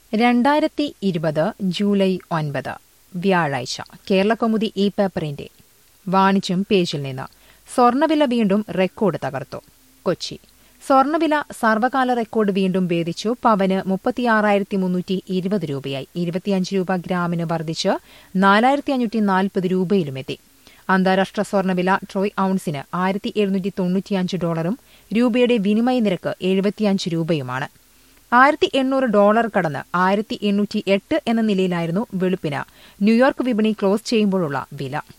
രണ്ടായിരത്തി ഇരുപത് ജൂലൈ ഒൻപത് വ്യാഴാഴ്ച കേരളകൗമുദി ഇ പേപ്പറിന്റെ വാണിജ്യം പേജിൽ നിന്ന് സ്വർണ്ണവില വീണ്ടും റെക്കോർഡ് തകർത്തു കൊച്ചി സ്വർണ്ണവില സർവകാല റെക്കോർഡ് വീണ്ടും ഭേദിച്ചു പവന് മുപ്പത്തിയാറായിരത്തി മുന്നൂറ്റി ഇരുപത് രൂപയായി ഇരുപത്തിയഞ്ച് രൂപ ഗ്രാമിന് വർദ്ധിച്ച് നാലായിരത്തി അഞ്ഞൂറ്റി നാൽപ്പത് രൂപയിലുമെത്തി അന്താരാഷ്ട്ര സ്വർണ്ണവില ട്രോയ് ഔൺസിന് ആയിരത്തി എഴുന്നൂറ്റി തൊണ്ണൂറ്റിയഞ്ച് ഡോളറും രൂപയുടെ വിനിമയ നിരക്ക് എഴുപത്തിയഞ്ച് രൂപയുമാണ് ആയിരത്തി എണ്ണൂറ് ഡോളർ കടന്ന് ആയിരത്തി എണ്ണൂറ്റി എട്ട് എന്ന നിലയിലായിരുന്നു വെളുപ്പിന് ന്യൂയോർക്ക് വിപണി ക്ലോസ് ചെയ്യുമ്പോഴുള്ള വില